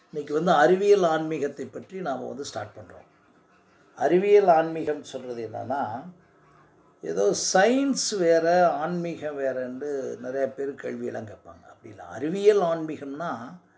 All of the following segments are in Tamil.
இன்னைக்கு வந்து அறிவியல் ஆன்மீகத்தை பற்றி நாம் வந்து ஸ்டார்ட் பண்ணுறோம் அறிவியல் ஆன்மீகம் சொல்கிறது என்னன்னா ஏதோ சயின்ஸ் வேறு ஆன்மீகம் வேறன்னு நிறைய பேர் கேள்வியெல்லாம் கேட்பாங்க அப்படி இல்லை அறிவியல் ஆன்மீகம்னா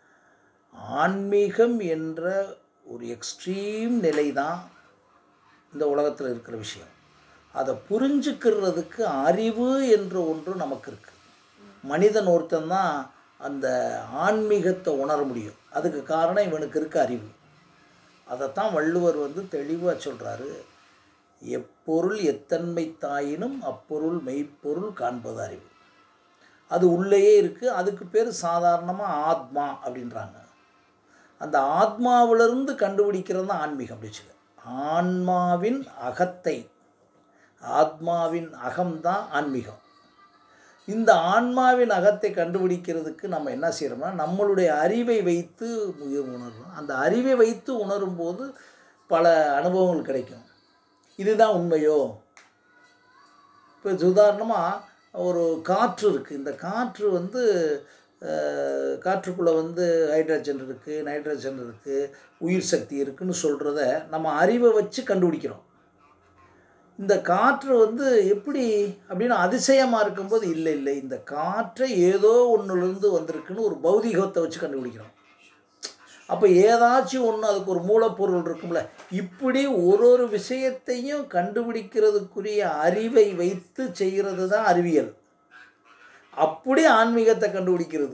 ஆன்மீகம் என்ற ஒரு எக்ஸ்ட்ரீம் நிலை தான் இந்த உலகத்தில் இருக்கிற விஷயம் அதை புரிஞ்சுக்கிறதுக்கு அறிவு என்ற ஒன்று நமக்கு இருக்குது மனிதன் ஒருத்தன் தான் அந்த ஆன்மீகத்தை உணர முடியும் அதுக்கு காரணம் இவனுக்கு இருக்க அறிவு அதைத்தான் வள்ளுவர் வந்து தெளிவாக சொல்கிறாரு எப்பொருள் எத்தன்மை தாயினும் அப்பொருள் மெய்ப்பொருள் காண்பது அறிவு அது உள்ளேயே இருக்குது அதுக்கு பேர் சாதாரணமாக ஆத்மா அப்படின்றாங்க அந்த ஆத்மாவிலிருந்து கண்டுபிடிக்கிறது தான் ஆன்மீகம் அப்படி வச்சுக்க ஆன்மாவின் அகத்தை ஆத்மாவின் அகம்தான் ஆன்மீகம் இந்த ஆன்மாவின் அகத்தை கண்டுபிடிக்கிறதுக்கு நம்ம என்ன செய்கிறோம்னா நம்மளுடைய அறிவை வைத்து உணர்றோம் அந்த அறிவை வைத்து உணரும்போது பல அனுபவங்கள் கிடைக்கும் இதுதான் உண்மையோ இப்போ உதாரணமாக ஒரு காற்று இருக்குது இந்த காற்று வந்து காற்றுக்குள்ளே வந்து ஹைட்ரஜன் இருக்குது நைட்ரஜன் இருக்குது உயிர் சக்தி இருக்குதுன்னு சொல்கிறத நம்ம அறிவை வச்சு கண்டுபிடிக்கிறோம் இந்த காற்று வந்து எப்படி அப்படின்னு அதிசயமாக இருக்கும்போது இல்லை இல்லை இந்த காற்றை ஏதோ ஒன்றுலேருந்து வந்திருக்குன்னு ஒரு பௌதிகத்தை வச்சு கண்டுபிடிக்கிறோம் அப்போ ஏதாச்சும் ஒன்று அதுக்கு ஒரு மூலப்பொருள் இருக்கும்ல இப்படி ஒரு ஒரு விஷயத்தையும் கண்டுபிடிக்கிறதுக்குரிய அறிவை வைத்து செய்கிறது தான் அறிவியல் அப்படி ஆன்மீகத்தை கண்டுபிடிக்கிறது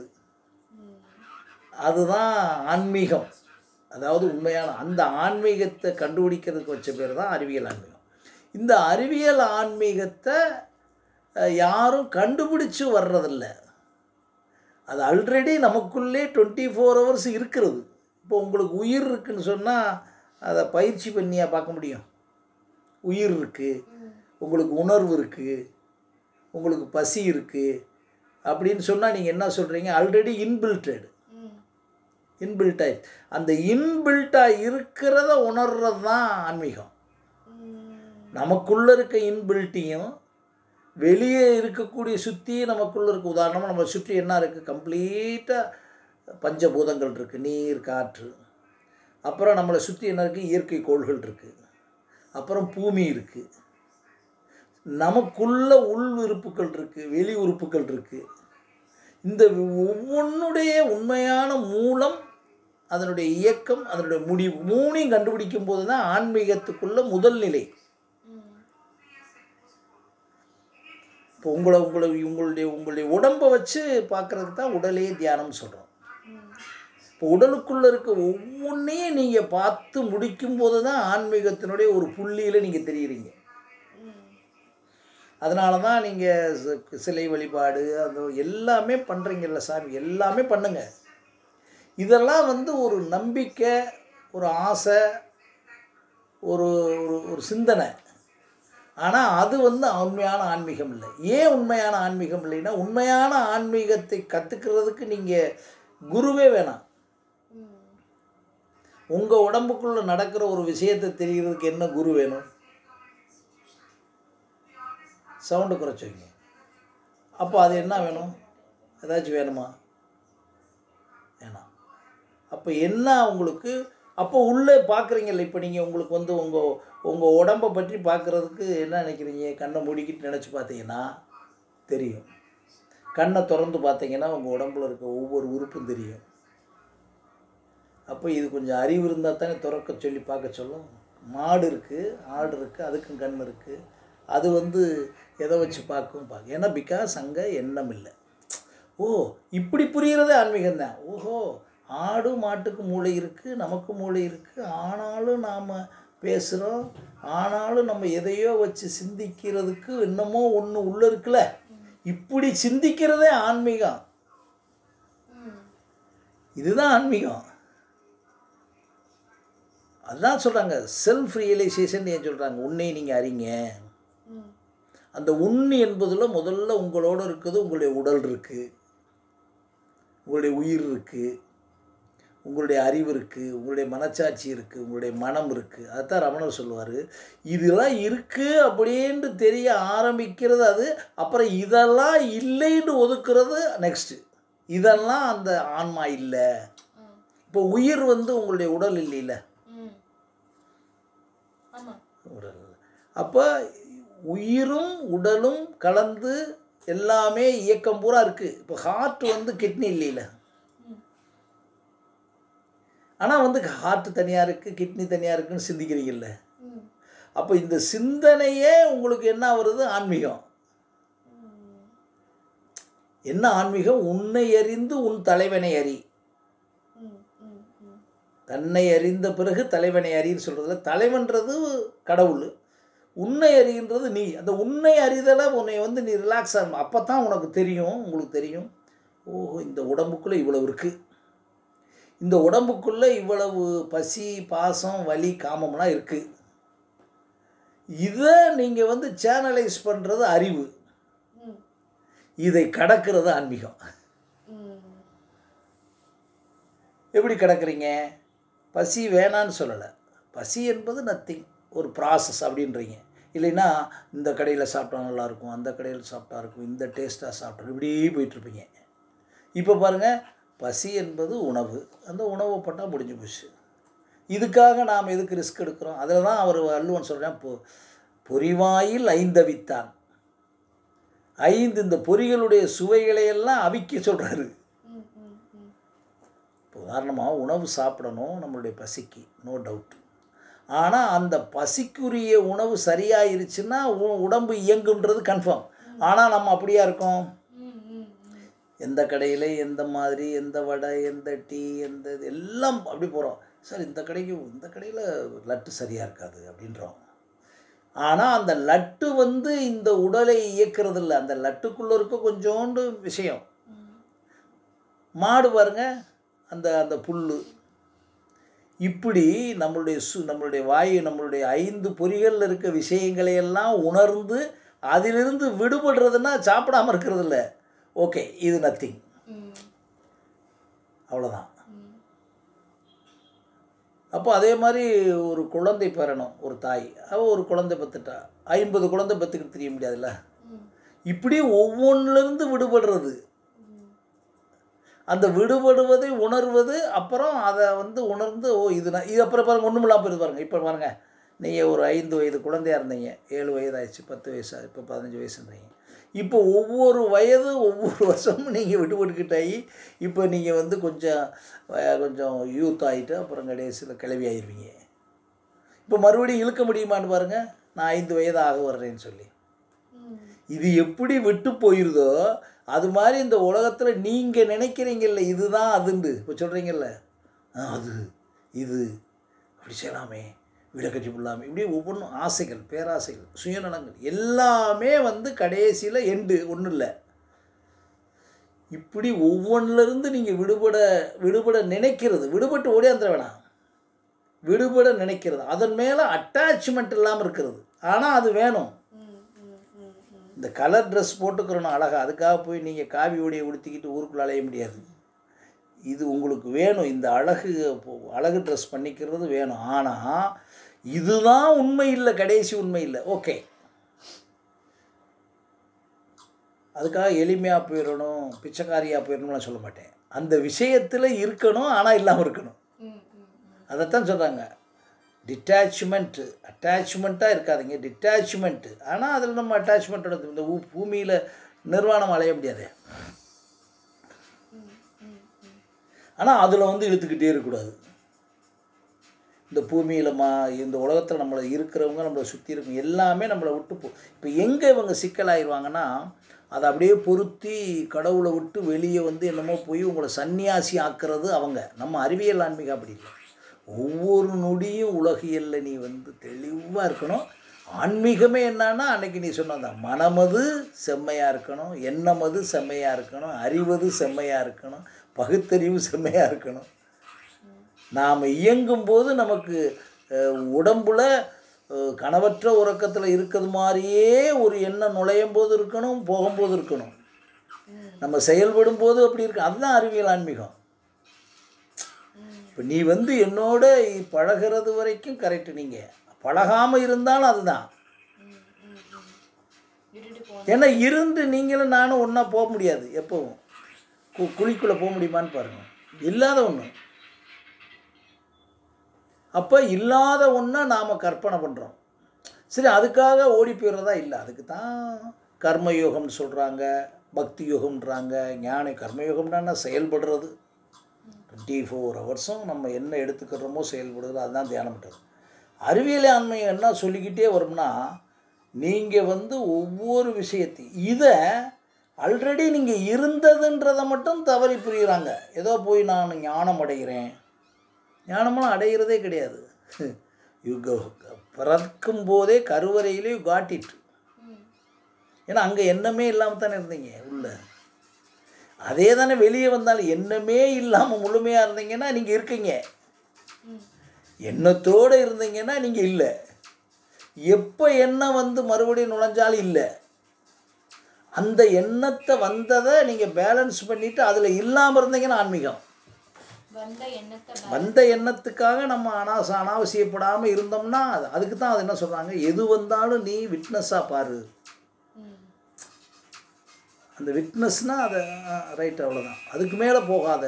அதுதான் ஆன்மீகம் அதாவது உண்மையான அந்த ஆன்மீகத்தை கண்டுபிடிக்கிறதுக்கு வச்ச பேர் தான் அறிவியல் ஆன்மீகம் இந்த அறிவியல் ஆன்மீகத்தை யாரும் கண்டுபிடிச்சு வர்றதில்ல அது ஆல்ரெடி நமக்குள்ளே டுவெண்ட்டி ஃபோர் ஹவர்ஸ் இருக்கிறது இப்போ உங்களுக்கு உயிர் இருக்குன்னு சொன்னால் அதை பயிற்சி பண்ணியாக பார்க்க முடியும் உயிர் இருக்குது உங்களுக்கு உணர்வு இருக்குது உங்களுக்கு பசி இருக்குது அப்படின்னு சொன்னால் நீங்கள் என்ன சொல்கிறீங்க ஆல்ரெடி இன்பில்டட் இன்பில்ட்டாக அந்த இன்பில்ட்டாக இருக்கிறத உணர்றது தான் ஆன்மீகம் நமக்குள்ளே இருக்க இன்பில்ட்டியும் வெளியே இருக்கக்கூடிய சுற்றி நமக்குள்ளே இருக்க உதாரணமாக நம்ம சுற்றி என்ன இருக்குது கம்ப்ளீட்டாக பஞ்சபூதங்கள் இருக்குது நீர் காற்று அப்புறம் நம்மளை சுற்றி என்ன இருக்குது இயற்கை கோள்கள் இருக்குது அப்புறம் பூமி இருக்குது நமக்குள்ள உள் உறுப்புகள் இருக்குது வெளி உறுப்புகள் இருக்குது இந்த ஒவ்வொன்றுடைய உண்மையான மூலம் அதனுடைய இயக்கம் அதனுடைய முடிவு மூணையும் கண்டுபிடிக்கும் போது தான் ஆன்மீகத்துக்குள்ள முதல் நிலை இப்போ உங்களை உங்களை உங்களுடைய உங்களுடைய உடம்பை வச்சு பார்க்குறதுக்கு தான் உடலே தியானம் சொல்கிறோம் இப்போ உடலுக்குள்ளே இருக்க ஒவ்வொன்றையும் நீங்கள் பார்த்து முடிக்கும்போது தான் ஆன்மீகத்தினுடைய ஒரு புள்ளியில் நீங்கள் தெரியுறீங்க அதனால தான் நீங்கள் சிலை வழிபாடு அந்த எல்லாமே பண்ணுறீங்கல்ல சாமி எல்லாமே பண்ணுங்க இதெல்லாம் வந்து ஒரு நம்பிக்கை ஒரு ஆசை ஒரு ஒரு ஒரு சிந்தனை ஆனால் அது வந்து உண்மையான ஆன்மீகம் இல்லை ஏன் உண்மையான ஆன்மீகம் இல்லைன்னா உண்மையான ஆன்மீகத்தை கற்றுக்கிறதுக்கு நீங்கள் குருவே வேணாம் உங்கள் உடம்புக்குள்ளே நடக்கிற ஒரு விஷயத்தை தெரிகிறதுக்கு என்ன குரு வேணும் சவுண்டு குறைச்சி வைங்க அப்போ அது என்ன வேணும் ஏதாச்சும் வேணுமா வேணாம் அப்போ என்ன உங்களுக்கு அப்போ உள்ளே பார்க்குறீங்கல்ல இப்போ நீங்கள் உங்களுக்கு வந்து உங்கள் உங்கள் உடம்பை பற்றி பார்க்குறதுக்கு என்ன நினைக்கிறீங்க கண்ணை மூடிக்கிட்டு நினச்சி பார்த்தீங்கன்னா தெரியும் கண்ணை திறந்து பார்த்தீங்கன்னா உங்கள் உடம்புல இருக்க ஒவ்வொரு உறுப்பும் தெரியும் அப்போ இது கொஞ்சம் அறிவு இருந்தால் தானே திறக்க சொல்லி பார்க்க சொல்லும் மாடு இருக்குது ஆடு இருக்குது அதுக்கும் கண் இருக்குது அது வந்து எதை வச்சு பார்க்கும் பார்க்க ஏன்னா பிகாஸ் அங்கே எண்ணம் இல்லை ஓ இப்படி புரிகிறதே ஆன்மீகம் தான் ஓஹோ ஆடு மாட்டுக்கு மூளை இருக்குது நமக்கு மூளை இருக்குது ஆனாலும் நாம் பேசுகிறோம் ஆனாலும் நம்ம எதையோ வச்சு சிந்திக்கிறதுக்கு என்னமோ ஒன்று உள்ளே இருக்குல்ல இப்படி சிந்திக்கிறதே ஆன்மீகம் இதுதான் ஆன்மீகம் அதுதான் சொல்கிறாங்க செல்ஃப் ரியலைசேஷன் ஏன் சொல்கிறாங்க உன்னை நீங்கள் அறிங்க அந்த உண் என்பதில் முதல்ல உங்களோட இருக்குது உங்களுடைய உடல் இருக்குது உங்களுடைய உயிர் இருக்குது உங்களுடைய அறிவு இருக்குது உங்களுடைய மனச்சாட்சி இருக்குது உங்களுடைய மனம் இருக்குது அதைத்தான் ரமணர் சொல்லுவார் இதெல்லாம் இருக்குது அப்படின்ட்டு தெரிய ஆரம்பிக்கிறது அது அப்புறம் இதெல்லாம் இல்லைன்னு ஒதுக்குறது நெக்ஸ்ட்டு இதெல்லாம் அந்த ஆன்மா இல்லை இப்போ இப்போ உயிர் வந்து உங்களுடைய உடல் இல்லைல்ல ம் ஆமாம் உடல் அப்போ உயிரும் உடலும் கலந்து எல்லாமே இயக்கம் பூரா இருக்குது இப்போ ஹார்ட் வந்து கிட்னி இல்லைல்ல ம் ஆனால் வந்து ஹார்ட் தனியாக இருக்குது கிட்னி தனியாக இருக்குன்னு சிந்திக்கிறீங்கல்ல ம் அப்போ இந்த சிந்தனையே உங்களுக்கு என்ன வருது ஆன்மீகம் ம் என்ன ஆன்மீகம் உன்னை அறிந்து உன் தலைவனை அறி ம் ம் ம் தன்னை அறிந்த பிறகு தலைவனை அறின்னு சொல்கிறதுல தலைவன்றது கடவுள் உன்னை அறிகின்றது நீ அந்த உன்னை அறிதலை உன்னை வந்து நீ ரிலாக்ஸ் ஆகணும் அப்போ தான் உனக்கு தெரியும் உங்களுக்கு தெரியும் ஓஹோ இந்த உடம்புக்குள்ளே இவ்வளவு இருக்குது இந்த உடம்புக்குள்ளே இவ்வளவு பசி பாசம் வலி காமம்லாம் இருக்குது இதை நீங்கள் வந்து சேனலைஸ் பண்ணுறது அறிவு ம் இதை கடக்கிறது ஆன்மீகம் ம் எப்படி கிடக்குறீங்க பசி வேணான்னு சொல்லலை பசி என்பது நத்திங் ஒரு ப்ராசஸ் அப்படின்றீங்க இல்லைன்னா இந்த கடையில் சாப்பிட்டா நல்லாயிருக்கும் அந்த கடையில் சாப்பிட்டா இருக்கும் இந்த டேஸ்ட்டாக சாப்பிட்டா இப்படியே போயிட்டுருப்பீங்க இப்போ பாருங்கள் பசி என்பது உணவு அந்த உணவை பட்டால் முடிஞ்சு போச்சு இதுக்காக நாம் எதுக்கு ரிஸ்க் எடுக்கிறோம் அதில் தான் அவர் வள்ளுவன் சொல்கிறேன் பொ பொறிவாயில் ஐந்தவித்தான் ஐந்து இந்த பொறிகளுடைய சுவைகளையெல்லாம் அவிக்க சொல்கிறாரு ம் ம் ம் இப்போ உதாரணமாக உணவு சாப்பிடணும் நம்மளுடைய பசிக்கு நோ டவுட் ஆனால் அந்த பசிக்குரிய உணவு சரியாயிருச்சுன்னா உ- உடம்பு இயங்குன்றது கன்ஃபார்ம் ஆனால் நம்ம அப்படியா இருக்கோம் ம் ம் ம் எந்த கடையில் எந்த மாதிரி எந்த வடை எந்த டீ எந்த இது எல்லாம் அப்படி போகிறோம் சார் இந்த கடைக்கு இந்த கடையில் லட்டு சரியாக இருக்காது அப்படின்றோம் ஆனால் அந்த லட்டு வந்து இந்த உடலை இயக்கிறது இல்லை அந்த லட்டுக்குள்ளே இருக்க கொஞ்சோண்டு விஷயம் ம் மாடு பாருங்க அந்த அந்த புல் இப்படி நம்மளுடைய சு நம்மளுடைய வாயு நம்மளுடைய ஐந்து பொறிகளில் இருக்க விஷயங்களை எல்லாம் உணர்ந்து அதிலிருந்து விடுபடுறதுன்னா சாப்பிடாம இருக்கிறது இல்லை ஓகே இது நத்திங் ம் அவ்வளோதான் ம் அப்போ அதே மாதிரி ஒரு குழந்தை பெறணும் ஒரு தாய் அவள் ஒரு குழந்தை பெற்றுட்டா ஐம்பது குழந்தை பெற்றுக்கிட்டு தெரிய முடியாதுல்ல ம் இப்படி ஒவ்வொன்றிலிருந்து விடுபடுறது ம் அந்த விடுபடுவதை உணர்வது அப்புறம் அதை வந்து உணர்ந்து ஓ இது நான் இது அப்புறம் பாருங்க ஒன்றும் இல்லாமல் போயிருது பாருங்க இப்போ பாருங்க நீங்கள் ஒரு ஐந்து வயது குழந்தையா இருந்தீங்க ஏழு வயது ஆயிடுச்சு பத்து வயசு இப்போ பதினஞ்சு வயசுன்றீங்க இப்போ ஒவ்வொரு வயது ஒவ்வொரு வருஷமும் நீங்கள் விடுபட்டுக்கிட்டாகி இப்போ நீங்கள் வந்து கொஞ்சம் அஹ், கொஞ்சம் யூத் ஆகிட்டு அப்புறம் கடைசியில் கிளவி ஆயிடுவீங்க இப்போ மறுபடியும் இழுக்க முடியுமான்னு பாருங்கள் நான் ஐந்து வயது ஆக வர்றேன்னு சொல்லி ம் இது எப்படி விட்டு போயிருதோ அது மாதிரி இந்த உலகத்தில் நீங்கள் நினைக்கிறீங்கல்ல இதுதான் அதுண்டு இப்போ சொல்கிறீங்கல்ல ஆ, அது இது அப்படி செய்யலாமே வீடை கட்டி போடலாமே இப்படி ஒவ்வொன்றும் ஆசைகள் பேராசைகள் சுயநலங்கள் எல்லாமே வந்து கடைசியில் எண்டு ஒன்றும் இல்லை இப்படி ஒவ்வொன்றிலிருந்து நீங்கள் விடுபட விடுபட நினைக்கிறது விடுபட்டு ஓடியாந்துட வேணாம் விடுபட நினைக்கிறது அதன் மேலே அட்டாச்மெண்ட் இல்லாமல் இருக்கிறது ஆனால் அது வேணும் ம் ம் ம் ம் இந்த கலர் ட்ரெஸ் போட்டுக்கிறணும் அழகா அதுக்காக போய் நீங்கள் காவி உடையை உடுத்திக்கிட்டு ஊருக்குள்ள அலைய முடியாது இது உங்களுக்கு வேணும் இந்த அழகு போ- அழகு ட்ரெஸ் பண்ணிக்கிறது வேணும் ஆனால் இதுதான் உண்மை இல்லை கடைசி உண்மை இல்லை ஓகே அதுக்காக எளிமையாக போயிடணும் பிச்சைக்காரியாக போயிடணும்லாம் சொல்ல மாட்டேன் அந்த விஷயத்தில் இருக்கணும் ஆனால் இல்லாமல் இருக்கணும் ம் ம் ம் அதைத்தான் சொல்கிறாங்க டிட்டாச்மெண்ட்டு அட்டாச்மெண்ட்டாக இருக்காதுங்க டிட்டாச்மெண்ட்டு ஆனால் அதில் நம்ம அட்டாச்மெண்ட்டோட இந்த ஊ- பூமியில் நிர்வாணம் அலைய முடியாது ம் ம் ம் ஆனால் அதில் வந்து இழுத்துக்கிட்டே இருக்கக்கூடாது இந்த பூமியில் மா இந்த உலகத்தில் நம்மளை இருக்கிறவங்க நம்மளை சுற்றி இருக்கும் எல்லாமே நம்மளை விட்டு போ இப்போ எங்கே இவங்க சிக்கலாயிருவாங்கன்னா அதை அப்படியே பொருத்தி கடவுளை விட்டு வெளியே வந்து என்னமோ போய் உங்களை சன்னியாசி ஆக்குறது அவங்க நம்ம அறிவியல் ஆன்மீகம் அப்படி இல்லை ஒவ்வொரு நொடியும் உலகியல்ல நீ வந்து தெளிவாக இருக்கணும் ஆன்மீகமே என்னன்னா அன்னைக்கு நீ சொன்னதான் மனமது செம்மையாக இருக்கணும் எண்ணமது செம்மையாக இருக்கணும் அறிவது செம்மையாக இருக்கணும் பகுத்தறிவு செம்மையாக இருக்கணும் நாம் இயங்கும்போது நமக்கு அஹ், உடம்புல அஹ், கனவற்ற உறக்கத்தில் இருக்கிறது மாதிரியே ஒரு எண்ணம் நுழையும் போது இருக்கணும் போகும்போது இருக்கணும் நம்ம செயல்படும் போது அப்படி இருக்கு அதுதான் அறிவியல் ஆன்மீகம் இப்போ நீ வந்து என்னோட பழகிறது வரைக்கும் கரெக்டு நீங்கள் பழகாமல் இருந்தாலும் அதுதான் ம் ம் ம் விட்டுட்டு போ ஏன்னா இருந்து நீங்களும் நானும் ஒன்றா போக முடியாது எப்பவும் கு குழிக்குள்ளே போக முடியுமான்னு பாருங்கள் இல்லாத ஒன்று அப்போ இல்லாத ஒன்றை நாம் கற்பனை பண்ணுறோம் சரி அதுக்காக ஓடி போயிடுறதா இல்லை அதுக்கு தான் கர்மயோகம்னு சொல்கிறாங்க பக்தி யோகம்ன்றாங்க ஞான கர்மயோகம்னா செயல்படுறது டுவெண்ட்டி ஃபோர் ஹவர்ஸும் நம்ம என்ன எடுத்துக்கிறோமோ செயல்படுறது அதுதான் தியானம் பண்ணுறது அறிவியல் ஆண்மை என்ன சொல்லிக்கிட்டே வரும்னா நீங்கள் வந்து ஒவ்வொரு விஷயத்தையும் இதை ஆல்ரெடி நீங்கள் இருந்ததுன்றதை மட்டும் தவறி புரியுறாங்க ஏதோ போய் நான் ஞானம் அடைகிறேன் ஞானமெல்லாம் அடைகிறதே கிடையாது யூ பிறக்கும் போதே கருவறையிலே யூ காட் இட் ம் ஏன்னா அங்கே எண்ணமே இல்லாமல் தானே இருந்தீங்க உள்ள அதே தானே வெளியே வந்தாலும் எண்ணமே இல்லாமல் முழுமையாக இருந்தீங்கன்னா நீங்கள் இருக்கீங்க ம் எண்ணத்தோடு இருந்தீங்கன்னா நீங்கள் இல்லை எப்போ எண்ணம் வந்து மறுபடியும் நுழைஞ்சாலும் இல்லை அந்த எண்ணத்தை வந்ததை நீங்கள் பேலன்ஸ் பண்ணிவிட்டு அதில் இல்லாமல் இருந்தீங்கன்னா ஆன்மீகம் வந்த எண்ணத்தை ப- வந்த எண்ணத்துக்காக நம்ம அனாச அனாவசியப்படாமல் இருந்தோம்னா அது அதுக்கு தான் அது என்ன சொல்கிறாங்க எது வந்தாலும் நீ விட்னஸாக பாரு ம் அந்த விட்னஸ்னால் அதை ரைட் அவ்வளோதான் அதுக்கு மேலே போகாத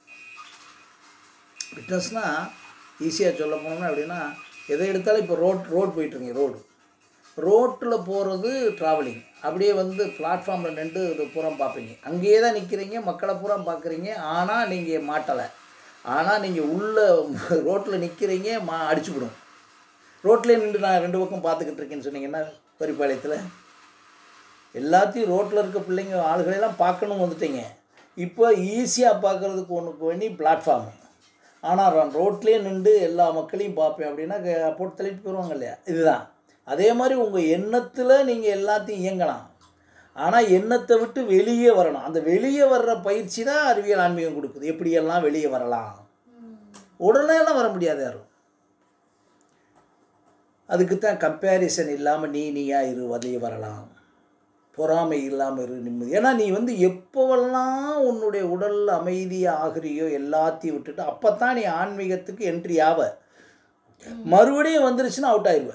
விட்னஸ்னால் ஈஸியாக சொல்ல போனோம்னா எப்படின்னா எதை எடுத்தாலும் இப்போ ரோட் ரோட் போயிட்டுருங்க ரோடு ரோட்டில் போகிறது ட்ராவலிங் அப்படியே வந்து பிளாட்ஃபார்மில் நின்று இது பூரா பார்ப்பீங்க அங்கேயே தான் நிற்கிறீங்க மக்களை பூரா பார்க்குறீங்க ஆனால் நீங்கள் மாட்டலை ஆனால் நீங்கள் உள்ள ரோட்டில் நிற்கிறீங்க மா அடிச்சுவிடும் ரோட்லேயே நின்று நான் ரெண்டு பக்கம் பார்த்துக்கிட்டு இருக்கேன்னு சொன்னீங்கன்னா பரிபாளையத்தில் எல்லாத்தையும் ரோட்டில் இருக்க பிள்ளைங்க ஆளுகளெல்லாம் பார்க்கணும் வந்துட்டீங்க இப்போ ஈஸியாக பார்க்குறதுக்கு ஒன்றுக்கு வேண்டி பிளாட்ஃபார்மு ஆனால் நான் ரோட்லேயே நின்று எல்லா மக்களையும் பார்ப்பேன் அப்படின்னா க- போட்டு தள்ளிட்டு போயிடுவாங்க இல்லையா இதுதான் அதே மாதிரி உங்கள் எண்ணத்தில் நீங்கள் எல்லாத்தையும் இயங்கலாம் ஆனால் எண்ணத்தை விட்டு வெளியே வரணும் அந்த வெளியே வர்ற பயிற்சி தான் அறிவியல் ஆன்மீகம் கொடுக்குது எப்படியெல்லாம் வெளியே வரலாம் ம் உடனேலாம் வர முடியாது யாரும் அதுக்கு தான் கம்பேரிசன் இல்லாமல் நீ நீயா இரு வெளியே வரலாம் பொறாமை இல்லாமல் இரு நிம்மதி ஏன்னா நீ வந்து எப்போவெல்லாம் உன்னுடைய உடல் அமைதியாக ஆகிறியோ எல்லாத்தையும் விட்டுட்டு அப்போ தான் நீ ஆன்மீகத்துக்கு என்ட்ரி ஆவ மறுபடியும் வந்துருச்சுன்னா அவுட் ஆயிடுவ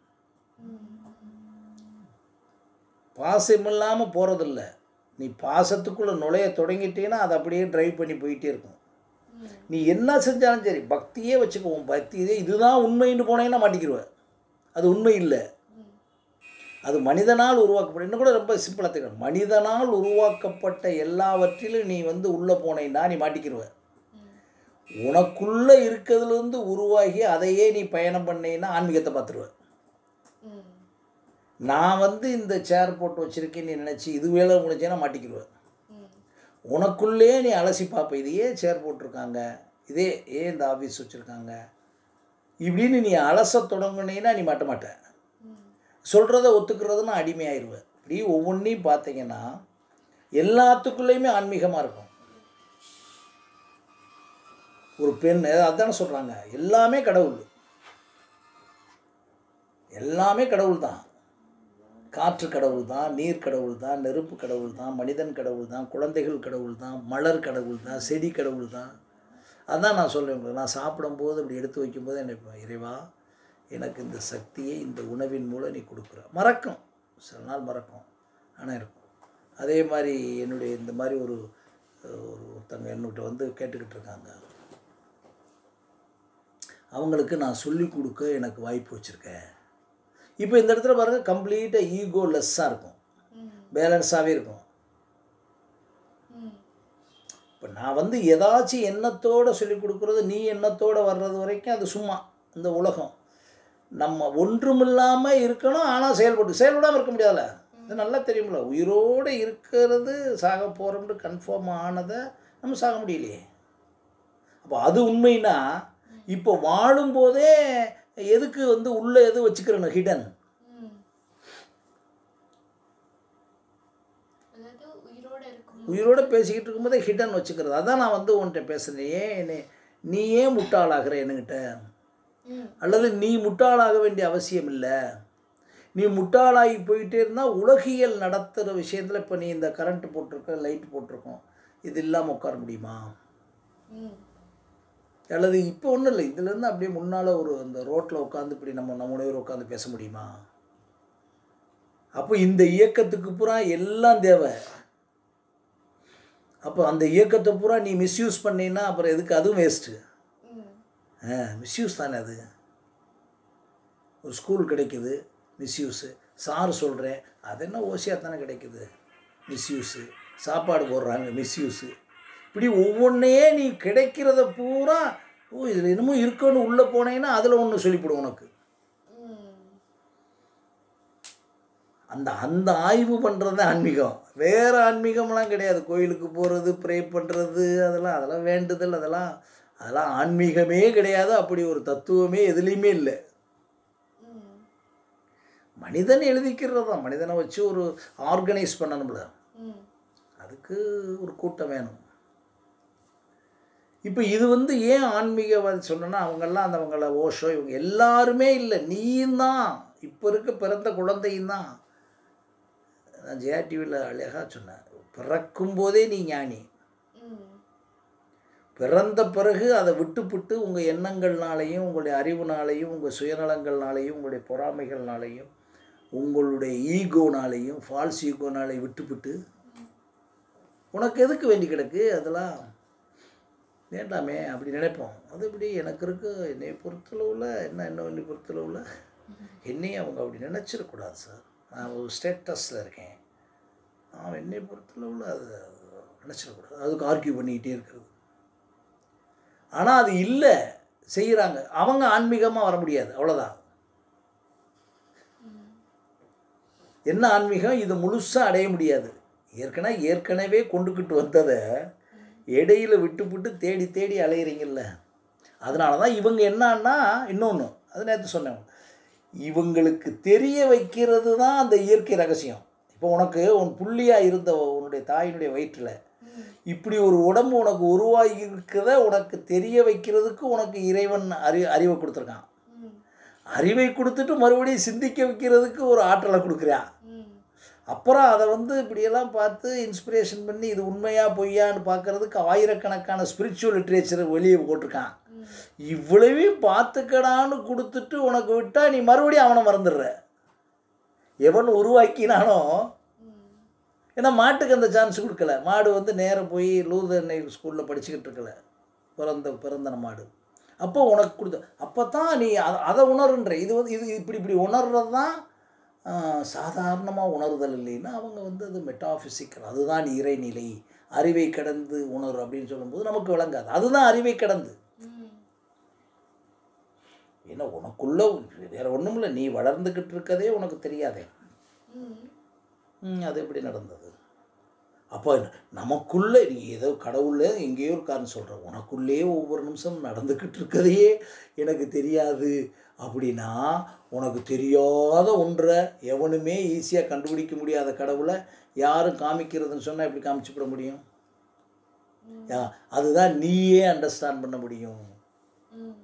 பாசம் இல்லாமல் போகிறதில்ல நீ பாசத்துக்குள்ளே நுழைய தொடங்கிட்டீன்னா அதை அப்படியே டிரைவ் பண்ணி போயிட்டே இருக்கும் ம் நீ என்ன செஞ்சாலும் சரி பக்தியே வச்சுக்குவோம் பக்தியே இதுதான் உண்மைன்னு போனேன்னா மாட்டிக்கிடுவ அது உண்மை இல்லை ம் அது மனிதனால் உருவாக்கப்பட்ட இன்னும் கூட ரொம்ப சிம்பிளாக தெரியும் மனிதனால் உருவாக்கப்பட்ட எல்லாவற்றிலும் நீ வந்து உள்ளே போனேன்னா நீ மாட்டிக்கிடுவ ம் உனக்குள்ளே இருக்கிறதுலேருந்து உருவாகி அதையே நீ பயணம் பண்ணேன்னா ஆன்மீகத்தை பார்த்துருவ ம் நான் வந்து இந்த சேர் போட்டு வச்சுருக்கேன்னு நீ நினச்சி இது வேலை முடிஞ்சேன்னா மாட்டிக்கிடுவ ம் உனக்குள்ளே நீ அலசி பார்ப்ப இது ஏன் சேர் போட்டிருக்காங்க இதே ஏன் இந்த ஆஃபீஸ் வச்சுருக்காங்க இப்படின்னு நீ அலச தொடங்குனீன்னா நீ மாட்ட மாட்ட ம் சொல்கிறத ஒத்துக்கிறதுன்னு அடிமையாயிருவேன் இப்படி ஒவ்வொன்றையும் பார்த்தீங்கன்னா எல்லாத்துக்குள்ளேயுமே ஆன்மீகமாக இருக்கும் ஒரு பெண் அதானே சொல்கிறாங்க எல்லாமே கடவுள் எல்லாமே கடவுள் தான் காற்று கடவுள் தான் நீர் கடவுள் தான் நெருப்பு கடவுள் தான் மனிதன் கடவுள் தான் குழந்தைகள் கடவுள் தான் மலர் கடவுள் தான் செடி கடவுள் தான் அதான் நான் சொல்றேன் உங்களுக்கு நான் சாப்பிடும்போது அப்படி எடுத்து வைக்கும்போது நினைப்பேன் இறைவா எனக்கு இந்த சக்தியை இந்த உணவின் மூலம் நீ கொடுக்குற மறக்கும் சில நாள் மறக்கும் ஆனால் இருக்கும் அதே மாதிரி என்னுடைய இந்த மாதிரி ஒரு ஒரு ஒருத்தங்க என்னகிட்ட வந்து கேட்டுக்கிட்டு இருக்காங்க அவங்களுக்கு நான் சொல்லிக் கொடுக்க எனக்கு வாய்ப்பு வச்சுருக்கேன் இப்போ இந்த இடத்துல பாருங்கள் கம்ப்ளீட்டாக ஈகோ லெஸ்ஸாக இருக்கும் ம் பேலன்ஸாகவே இருக்கும் ம் இப்போ நான் வந்து ஏதாச்சும் எண்ணத்தோடு சொல்லிக் கொடுக்குறது நீ எண்ணத்தோடு வர்றது வரைக்கும் அது சும்மா இந்த உலகம் நம்ம ஒன்றுமில்லாமல் இருக்கணும் ஆனால் செயல்பட்டு செயல்படாமல் இருக்க முடியாதுல்ல இது நல்லா தெரியுமில்ல உயிரோடு இருக்கிறது சாக போகிறோம்னு கன்ஃபார்ம் ஆனதை நம்ம சாக முடியலையே அப்போ அது உண்மைனா இப்போ வாழும்போதே எதுக்கு வந்து உள்ளே எது வச்சுக்கிறேன் ஹிடன் ம் அதாவது உயிரோட இருக்கும் உயிரோட பேசிக்கிட்டு இருக்கும்போதே ஹிடன் வச்சுக்கிறது அதான் நான் வந்து உன்கிட்ட பேசுகிறேன் ஏன் என்னை- நீ ஏன் முட்டாளாகிற என்கிட்ட ம் அல்லது நீ முட்டாளாக வேண்டிய அவசியம் இல்லை நீ முட்டாளாகி போயிட்டே இருந்தால் உலகியல் நடத்துகிற விஷயத்தில் இப்போ நீ இந்த கரண்ட் போட்டிருக்க லைட் போட்டிருக்கோம் இது இல்லாமல் உட்கார முடியுமா ம் அல்லது இப்போ ஒன்றும் இல்லை இதுலேருந்து அப்படியே முன்னால் ஒரு அந்த ரோட்டில் உட்காந்து இப்படி நம்ம நம்ம முனைவர் உட்காந்து பேச முடியுமா அப்போ இந்த இயக்கத்துக்கு பூரா எல்லாம் தேவை அப்போ அந்த இயக்கத்தை பூரா நீ மிஸ்யூஸ் பண்ணீன்னா அப்புறம் எதுக்கு அதுவும் வேஸ்ட்டு ம் மிஸ்யூஸ் தானே அது ஒரு ஸ்கூல் கிடைக்குது மிஸ்யூஸு சார் சொல்கிறேன் அது என்ன ஓசியாக தானே கிடைக்குது மிஸ்யூஸு சாப்பாடு போடுறாங்க மிஸ்யூஸு இப்படி ஒவ்வொன்றையே நீ கிடைக்கிறத பூரா ஓ இதில் என்னமோ இருக்குன்னு உள்ளே போனேன்னா அதில் ஒன்று சொல்லிவிடும் உனக்கு ம் அந்த அந்த ஆய்வு பண்ணுறது தான் ஆன்மீகம் வேறு ஆன்மீகம்லாம் கிடையாது கோயிலுக்கு போகிறது ப்ரே பண்ணுறது அதெல்லாம் அதெல்லாம் வேண்டுதல் அதெல்லாம் அதெல்லாம் ஆன்மீகமே கிடையாது அப்படி ஒரு தத்துவமே எதுலேயுமே இல்லை ம் மனிதன் எழுதிக்கிறது தான் மனிதனை வச்சு ஒரு ஆர்கனைஸ் பண்ணணும்ல ம் அதுக்கு ஒரு கூட்டம் வேணும் இப்போ இது வந்து ஏன் ஆன்மீகவாதி சொன்னேன்னா அவங்கெல்லாம் அந்த அவங்கள ஓஷோ இவங்க எல்லாருமே இல்லை நீயும் தான் இப்போ இருக்க பிறந்த குழந்தையும் தான் நான் ஜெயா டிவியில் அழகாக சொன்னேன் பிறக்கும் போதே நீ ஞானி ம் பிறந்த பிறகு அதை விட்டுப்புட்டு உங்கள் எண்ணங்கள்னாலையும் உங்களுடைய அறிவுனாலையும் உங்கள் சுயநலங்கள்னாலையும் உங்களுடைய பொறாமைகள்னாலையும் உங்களுடைய ஈகோனாலையும் ஃபால்ஸ் ஈகோனாலையும் விட்டுப்புட்டு உனக்கு எதுக்கு வேண்டி கிடக்கு அதெல்லாம் வேண்டாமே அப்படி நினைப்போம் அது இப்படி எனக்கு இருக்கு என்னை பொறுத்தளவில் என்ன என்ன என்னை பொறுத்தளவில் என்னையும் அவங்க அப்படி நினச்சிடக்கூடாது சார் நான் ஒரு ஸ்டேட்டஸில் இருக்கேன் நான் என்னை பொறுத்தளவில் அது நினச்சிடக்கூடாது அதுக்கு ஆர்கியூ பண்ணிக்கிட்டே இருக்கிறது ஆனால் அது இல்லை செய்கிறாங்க அவங்க ஆன்மீகமாக வர முடியாது அவ்வளோதான் என்ன ஆன்மீகம் இது முழுசாக அடைய முடியாது ஏற்கனவே ஏற்கனவே கொண்டுக்கிட்டு வந்ததை இடையில விட்டுப்புட்டு தேடி தேடி அலையிறீங்கல்ல அதனால தான் இவங்க என்னன்னா இன்னொன்று அது நேற்று சொன்னேன் இவங்களுக்கு தெரிய வைக்கிறது தான் அந்த இயற்கை ரகசியம் இப்போ உனக்கு உன் புள்ளியாக இருந்த உன்னுடைய தாயினுடைய வயிற்றில் இப்படி ஒரு உடம்பு உனக்கு உருவாகி இருக்கத உனக்கு தெரிய வைக்கிறதுக்கு உனக்கு இறைவன் அறி அறிவை கொடுத்துருக்கான் ம் அறிவை கொடுத்துட்டு மறுபடியும் சிந்திக்க வைக்கிறதுக்கு ஒரு ஆற்றலை கொடுக்குறான் ம் அப்புறம் அதை வந்து இப்படியெல்லாம் பார்த்து இன்ஸ்பிரேஷன் பண்ணி இது உண்மையா பொய்யான்னு பார்க்கறதுக்கு ஆயிரக்கணக்கான ஸ்பிரிச்சுவல் லிட்ரேச்சர் வெளியே போட்டிருக்கான் ம் இவ்வளவையும் பார்த்துக்கடான்னு கொடுத்துட்டு உனக்கு விட்டா நீ மறுபடியும் அவனை மறந்துடுற எவன் உருவாக்கினானோ ம் ஏன்னா மாட்டுக்கு அந்த சான்ஸ் கொடுக்கல மாடு வந்து நேராக போய் லூதர்னை ஸ்கூலில் படிச்சுக்கிட்டு இருக்கல பிறந்த பிறந்தன மாடு அப்போ உனக்கு கொடுத்த அப்போ தான் நீ அதை அதை உணருன்ற இது வந்து இது இப்படி இப்படி உணர்றது தான் சாதாரணமாக உணர்தல் இல்லைன்னா அவங்க வந்து அது மெட்டாஃபிசிக்கல் அதுதான் இறைநிலை அறிவை கடந்து உணர் அப்படின்னு சொல்லும்போது நமக்கு விளங்காது அதுதான் அறிவை கடந்து ம் ஏன்னா உனக்குள்ள வேற ஒன்றும் இல்லை நீ வளர்ந்துக்கிட்டு இருக்கதே உனக்கு தெரியாதே ம் ம், அது எப்படி நடந்தது அப்போ நமக்குள்ளே நீ ஏதோ கடவுளே எங்கேயோ இருக்காருன்னு சொல்கிற உனக்குள்ளே ஒவ்வொரு நிமிஷம் நடந்துக்கிட்டு இருக்கதையே எனக்கு தெரியாது அப்படின்னா உனக்கு தெரியாத ஒன்றை எவனுமே ஈஸியாக கண்டுபிடிக்க முடியாத கடவுளை யாரும் காமிக்கிறதுன்னு சொன்னால் எப்படி காமிச்சுவிட முடியும் யா அதுதான் நீயே அண்டர்ஸ்டாண்ட் பண்ண முடியும் ம்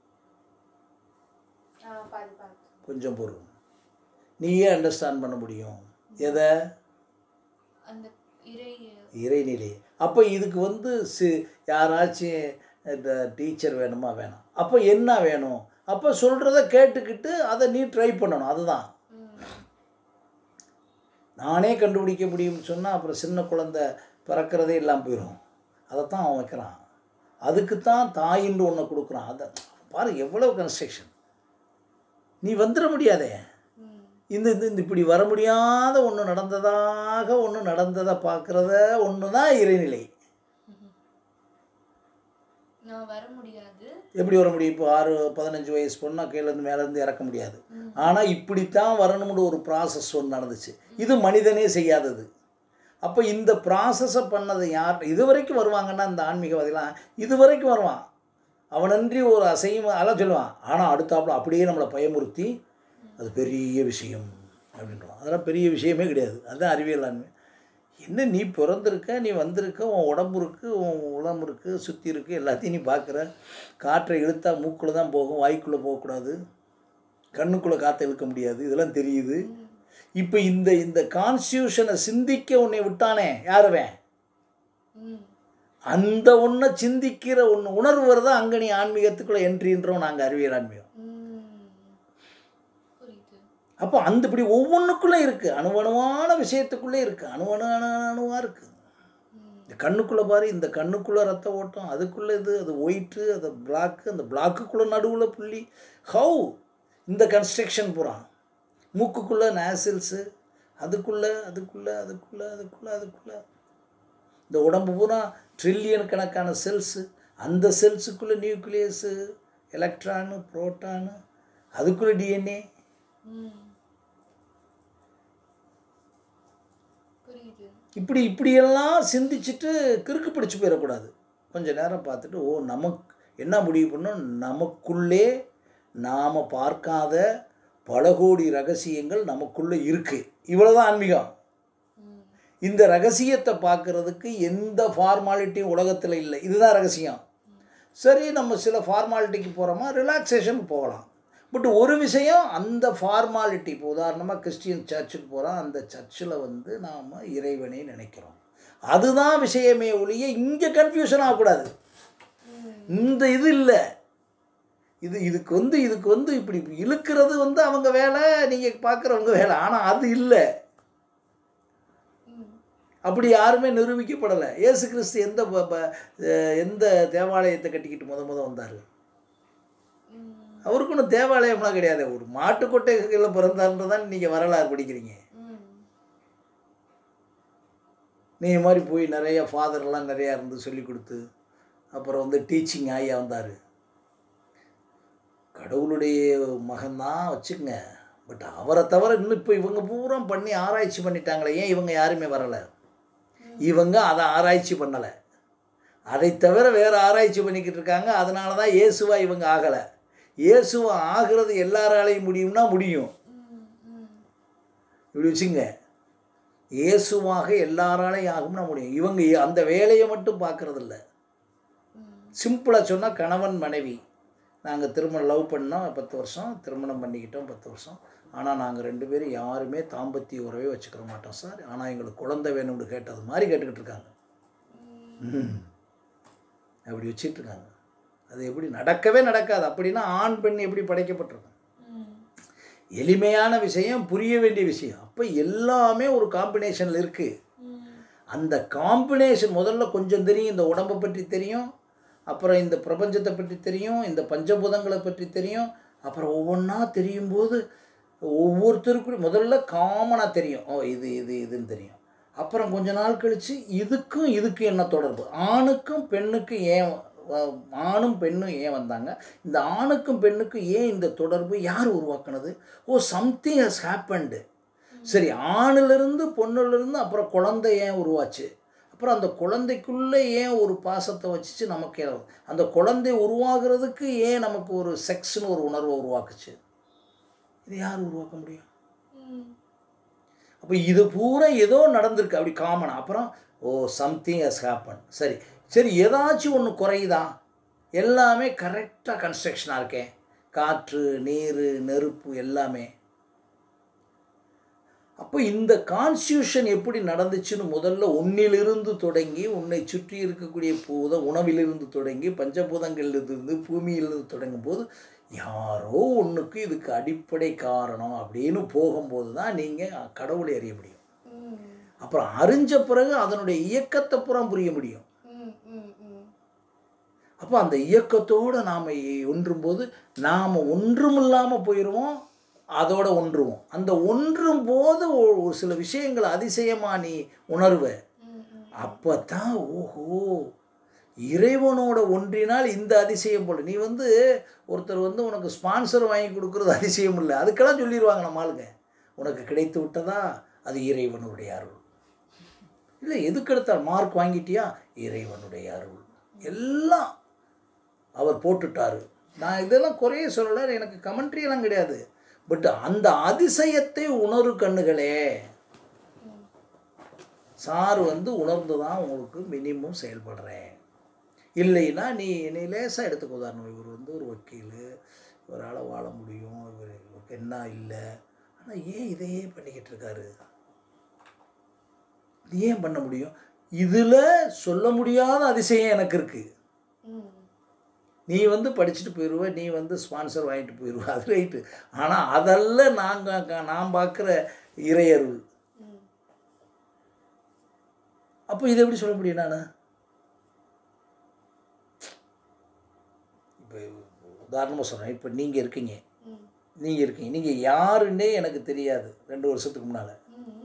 ஆ பாதி பாதி கொஞ்சம் பொருள் நீயே அண்டர்ஸ்டாண்ட் பண்ண முடியும் எதை அந்த இறை இறைநிலை அப்போ இதுக்கு வந்து சி யாராச்சும் இந்த டீச்சர் வேணுமா வேணாம் அப்போ என்ன வேணும் அப்போ சொல்கிறத கேட்டுக்கிட்டு அதை நீ ட்ரை பண்ணணும் அதுதான் ம் நானே கண்டுபிடிக்க முடியும்னு சொன்னால் அப்புறம் சின்ன குழந்தை பிறக்கிறதே இல்லாமல் போயிடும் அதைத்தான் அவன் வைக்கிறான் அதுக்கு தான் தாயின்னு ஒன்று கொடுக்குறான் அதை பாரு எவ்வளோ கன்ஸ்ட்ரக்ஷன் நீ வந்துட முடியாதே ம் இந்த இந்த இந்த இப்படி வர முடியாத ஒன்று நடந்ததாக ஒன்று நடந்ததை பார்க்குறத ஒன்று தான் இறைநிலை நான் வர முடியாது எப்படி வர முடியும் இப்போ ஆறு பதினஞ்சு வயசு பொண்ணா கீழேருந்து மேலேருந்து இறக்க முடியாது ஆனால் இப்படித்தான் வரணும்னு ஒரு ப்ராசஸ் ஒன்று நடந்துச்சு இது மனிதனே செய்யாதது அப்போ இந்த ப்ராசஸை பண்ணது யார் இது வரைக்கும் வருவாங்கன்னா இந்த ஆன்மீகவாதிலாம் இது வரைக்கும் வருவான் அவனன்றி ஒரு அசையும் அதெல்லாம் சொல்லுவான் ஆனால் அடுத்தாப்புல அப்படியே நம்மளை பயமுறுத்தி அது பெரிய விஷயம் அப்படின்றான் அதெல்லாம் பெரிய விஷயமே கிடையாது அதுதான் அறிவியல் ஆன்மீகம் என்ன நீ பிறந்திருக்க நீ வந்திருக்க உன் உடம்பு இருக்குது உன் உடம்பு இருக்குது சுற்றி இருக்குது எல்லாத்தையும் நீ பார்க்குற காற்றை இழுத்தா மூக்குள்ளே தான் போகும் வாய்க்குள்ளே போகக்கூடாது கண்ணுக்குள்ளே காற்றை இழுக்க முடியாது இதெல்லாம் தெரியுது இப்போ இந்த இந்த கான்ஸ்டியூஷனை சிந்திக்க உன்னை விட்டானே யாருவேன் ம் அந்த ஒன்றை சிந்திக்கிற ஒன்று உணர்வு வருதா அங்கே நீ ஆன்மீகத்துக்குள்ளே என்ட்ரின்றோம் நாங்கள் அறிவியல் ஆன்மீகம் ம் புரியுது அப்போ அந்த இப்படி ஒவ்வொன்றுக்குள்ளே இருக்குது அணுவணுவான விஷயத்துக்குள்ளே இருக்குது அணுவணு அணு அணுவாக இருக்குது ம் இந்த கண்ணுக்குள்ளே பாரு இந்த கண்ணுக்குள்ளே ரத்த ஓட்டம் அதுக்குள்ளே இது அது ஒயிட்டு அது பிளாக்கு அந்த பிளாக்குக்குள்ளே நடுவில் புள்ளி ஹவு இந்த கன்ஸ்ட்ரக்ஷன் பூரா மூக்குக்குள்ளே நேசில்ஸு அதுக்குள்ளே அதுக்குள்ளே அதுக்குள்ளே அதுக்குள்ளே அதுக்குள்ளே இந்த உடம்பு பூரா ட்ரில்லியன் கணக்கான செல்ஸு அந்த செல்ஸுக்குள்ளே நியூக்ளியஸு எலக்ட்ரானு புரோட்டானு அதுக்குள்ளே டிஎன்ஏ ம் புரியுது இப்படி இப்படியெல்லாம் சிந்திச்சுட்டு கிறுக்கு பிடிச்சு போயிடக்கூடாது கொஞ்ச நேரம் பார்த்துட்டு ஓ நமக்கு என்ன முடிவு பண்ணோம் நமக்குள்ளே நாம் பார்க்காத பல கோடி ரகசியங்கள் நமக்குள்ளே இருக்குது இவ்வளோதான் ஆன்மீகம் ம் இந்த ரகசியத்தை பார்க்கறதுக்கு எந்த ஃபார்மாலிட்டியும் உலகத்தில் இல்லை இதுதான் ரகசியம் சரி நம்ம சில ஃபார்மாலிட்டிக்கு போகிறோமா ரிலாக்ஸேஷன் போகலாம் பட் ஒரு விஷயம் அந்த ஃபார்மாலிட்டி இப்போ உதாரணமாக கிறிஸ்டியன் சர்ச்சுக்கு போகிறோம் அந்த சர்ச்சில் வந்து நாம் இறைவனை நினைக்கிறோம் அதுதான் விஷயமே ஒழிய இங்கே கன்ஃபியூஷன் ஆகக்கூடாது ம் இந்த இது இல்லை இது இதுக்கு வந்து இதுக்கு வந்து இப்படி இழுக்கிறது வந்து அவங்க வேலை நீங்கள் பார்க்குறவங்க வேலை ஆனால் அது இல்லை ம் அப்படி யாருமே நிரூபிக்கப்படலை இயேசு கிறிஸ்து எந்த ப- ப- அஹ் எந்த தேவாலயத்தை கட்டிக்கிட்டு முத முத வந்தார் ம் அவருக்கு ஒன்றும் தேவாலயம்லாம் கிடையாது ஒரு மாட்டுக்கொட்டைகளில் பிறந்தாருன்றதான் நீங்கள் வரலாறு படிக்கிறீங்க ம் நீ இது மாதிரி போய் நிறைய ஃபாதர்லாம் நிறையா இருந்து சொல்லி கொடுத்து அப்புறம் வந்து டீச்சிங் ஆகி வந்தார் கடவுளுடைய மகன்தான் வச்சுக்கங்க பட் அவரை தவிர இன்னும் இப்போ இவங்க பூரா பண்ணி ஆராய்ச்சி பண்ணிட்டாங்களே ஏன் இவங்க யாருமே வரலை இவங்க அதை ஆராய்ச்சி பண்ணலை அதை தவிர வேறு ஆராய்ச்சி பண்ணிக்கிட்டு இருக்காங்க அதனால தான் இயேசுவா இவங்க ஆகலை இயேசுவா ஆகிறது எல்லாராலையும் முடியும்னா முடியும் ம் ம் இப்படி வச்சுங்க இயேசுவாக எல்லாராலையும் ஆகும்னா முடியும் இவங்க அந்த வேலையை மட்டும் பார்க்கறதில்ல ம் சிம்பிளாக சொன்னால் கணவன் மனைவி நாங்கள் திருமணம் லவ் பண்ணோம் பத்து வருஷம் திருமணம் பண்ணிக்கிட்டோம் பத்து வருஷம் ஆனால் நாங்கள் ரெண்டு பேரும் யாருமே தாம்பத்திய உறவே வச்சுக்கிற மாட்டோம் சார் ஆனால் எங்களுக்கு குழந்தை வேணும்னு கேட்டது மாதிரி கேட்டுக்கிட்டு இருக்காங்க ம். அப்படி வச்சிட்டு இருக்காங்க அது எப்படி நடக்கவே நடக்காது அப்படின்னா ஆண் பெண் எப்படி படைக்கப்பட்டிருக்கும் ம் எளிமையான விஷயம் புரிய வேண்டிய விஷயம் அப்போ எல்லாமே ஒரு காம்பினேஷனில் இருக்குது ம் அந்த காம்பினேஷன் முதல்ல கொஞ்சம் தெரியும் இந்த உடம்பை பற்றி தெரியும் அப்புறம் இந்த பிரபஞ்சத்தை பற்றி தெரியும் இந்த பஞ்சபூதங்களை பற்றி தெரியும் அப்புறம் ஒவ்வொன்றா தெரியும் போது ஒவ்வொருத்தருக்கும் முதல்ல காமனாக தெரியும் ஓ இது இது இதுன்னு தெரியும் அப்புறம் கொஞ்ச நாள் கழித்து இதுக்கும் இதுக்கும் என்ன தொடர்பு ஆணுக்கும் பெண்ணுக்கும் ஏன் வ- ஆணும் பெண்ணும் ஏன் வந்தாங்க இந்த ஆணுக்கும் பெண்ணுக்கும் ஏன் இந்த தொடர்பு யார் உருவாக்குனது ஓ சம்திங் ஹஸ் ஹேப்பன்டு சரி ஆணிலிருந்து பொண்ணுலேருந்து அப்புறம் குழந்தை ஏன் உருவாச்சு அப்புறம் அந்த குழந்தைக்குள்ளே ஏன் ஒரு பாசத்தை வச்சுச்சு நமக்கு ஏன் அந்த குழந்தை உருவாகிறதுக்கு ஏன் நமக்கு ஒரு செக்ஸ்னு ஒரு உணர்வை உருவாக்குச்சு இது யார் உருவாக்க முடியும் ம் அப்போ இது பூரா ஏதோ நடந்திருக்கு அப்படி காமன் அப்புறம் ஓ சம்திங் ஹஸ் ஹேப்பன் சரி சரி ஏதாச்சும் ஒன்று குறையுதா எல்லாமே கரெக்டாக கன்ஸ்ட்ரக்ஷனாக இருக்கேன் காற்று நீர் நெருப்பு எல்லாமே அப்போ இந்த கான்ஸ்டியூஷன் எப்படி நடந்துச்சுன்னு முதல்ல உன்னிலிருந்து தொடங்கி உன்னை சுற்றி இருக்கக்கூடிய பூத உணவிலிருந்து தொடங்கி பஞ்சபூதங்களிலிருந்து பூமியிலிருந்து தொடங்கும் போது யாரோ ஒன்றுக்கு இதுக்கு அடிப்படை காரணம் அப்படின்னு போகும்போது தான் நீங்கள் கடவுளை அறிய முடியும் ம் அப்புறம் அறிஞ்ச பிறகு அதனுடைய இயக்கத்தை புறம் புரிய முடியும் ம் ம் ம் அப்போ அந்த இயக்கத்தோடு நாம் ஒன்றும்போது நாம் ஒன்றுமில்லாமல் போயிடுவோம் அதோட ஒன்றுவோம் அந்த ஒன்றும் போது ஒரு ஒரு சில விஷயங்கள் அதிசயமாக நீ உணர்வ ம் ம் அப்போ தான் ஓஹோ இறைவனோட ஒன்றினால் இந்த அதிசயம் போல நீ வந்து ஒருத்தர் வந்து உனக்கு ஸ்பான்சர் வாங்கி கொடுக்குறது அதிசயம் இல்லை அதுக்கெல்லாம் சொல்லிடுவாங்க நம்ம ஆளுங்க உனக்கு கிடைத்து விட்டதா அது இறைவனுடைய அருள் இல்லை எதுக்கு எடுத்தால் மார்க் வாங்கிட்டியா இறைவனுடைய அருள் எல்லாம் அவர் போட்டுட்டாரு நான் இதெல்லாம் குறைய சொல்லலை எனக்கு கமெண்ட்ரி எல்லாம் கிடையாது பட் அந்த அதிசயத்தை உணரு கண்ணுகளே சார் வந்து உணர்ந்து தான் உங்களுக்கு மினிமம் செயல்படுறேன் இல்லைன்னா நீ நீ லேசாக எடுத்துக்க உதாரணம் இவர் வந்து ஒரு வக்கீல் இவரால் வாழ முடியும் இவர் இவருக்கு என்ன இல்லை ஆனால் ஏன் இதையே பண்ணிக்கிட்டு இருக்காரு இது ஏன் பண்ண முடியும் இதில் சொல்ல முடியாத அதிசயம் எனக்கு இருக்குது ம் நீ வந்து படிச்சுட்டு போயிடுவ நீ வந்து ஸ்பான்சர் வாங்கிட்டு போயிடுவ அது ரைட்டு ஆனால் அதல்ல நாங்கள் நான் பார்க்குற இறையருள் ம் அப்போ இதை எப்படி சொல்ல முடியும் நான் இப்போ உதாரணமாக சொல்கிறேன் இப்போ நீங்கள் இருக்கீங்க ம் நீங்கள் இருக்கீங்க நீங்கள் யாருன்னே எனக்கு தெரியாது ரெண்டு வருஷத்துக்கு முன்னால் ம்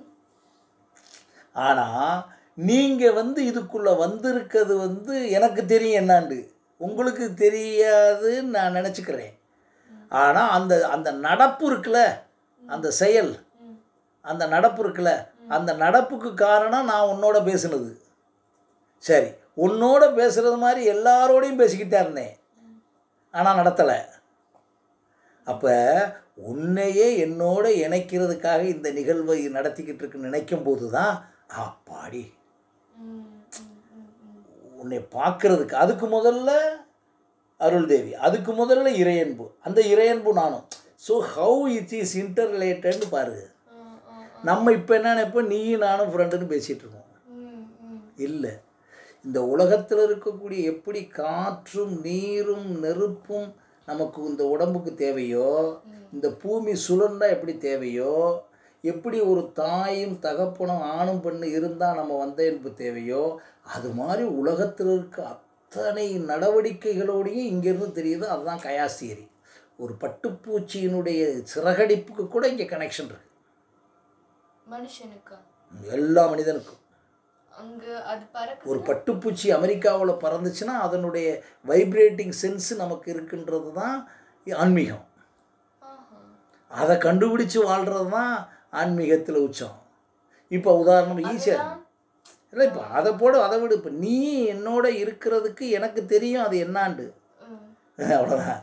ஆனால் நீங்கள் வந்து இதுக்குள்ளே வந்திருக்கிறது வந்து எனக்கு தெரியும் என்னாண்டு உங்களுக்கு தெரியாதுன்னு நான் நினச்சிக்கிறேன் ஆனால் அந்த அந்த நடப்பு இருக்குல்ல அந்த செயல் ம் அந்த நடப்பு இருக்குல்ல அந்த நடப்புக்கு காரணம் நான் உன்னோட பேசுனது சரி உன்னோட பேசுகிறது மாதிரி எல்லாரோடையும் பேசிக்கிட்டே இருந்தேன் ஆனால் நடத்தலை அப்போ உன்னையே என்னோட இணைக்கிறதுக்காக இந்த நிகழ்வை நடத்திக்கிட்டு இருக்குன்னு நினைக்கும் போது தான் அப்பாடி ம் ம் ம் ம் உன்னை பார்க்கறதுக்கு அதுக்கு முதல்ல அருள் தேவி அதுக்கு முதல்ல இறையன்பு அந்த இறையன்பு நானும் ஸோ ஹவு இட் இஸ் இன்டர் ரிலேட்டட்னு பாரு ஆ ஆ நம்ம இப்போ என்ன நினைப்போம் நீயும் நானும் ஃப்ரெண்டுன்னு பேசிகிட்டு இருக்கோம் ம் ம் இல்லை இந்த உலகத்தில் இருக்கக்கூடிய எப்படி காற்றும் நீரும் நெருப்பும் நமக்கு இந்த உடம்புக்கு தேவையோ இந்த பூமி சுழண்டா எப்படி தேவையோ எப்படி ஒரு தாயும் தகப்பனும் ஆணும் பெண்ணு இருந்தால் நம்ம வந்த என்பது தேவையோ அது மாதிரி உலகத்தில் இருக்க அத்தனை நடவடிக்கைகளோடையும் இங்கேருந்து தெரியுது அதுதான் கயாசியரி ஒரு பட்டுப்பூச்சியினுடைய சிறகடிப்புக்கு கூட இங்கே கனெக்ஷன் இருக்கு மனுஷனுக்கா எல்லா மனிதனுக்கும் அங்க அது பறக்குது ஒரு பட்டுப்பூச்சி அமெரிக்காவில் பறந்துச்சுன்னா அதனுடைய வைப்ரேட்டிங் சென்ஸ் நமக்கு இருக்குன்றது தான் ஆன்மீகம் ஆஹா அதை கண்டுபிடிச்சு வாழ்கிறது தான் ஆன்மீகத்தில் உச்சம் இப்போ உதாரணம் ஈஸியாக அதுதான் இல்லை இப்போ அதை போடு அதை விடு இப்போ நீ என்னோட இருக்கிறதுக்கு எனக்கு தெரியும் அது என்னாண்டு ம் அவ்வளோதான்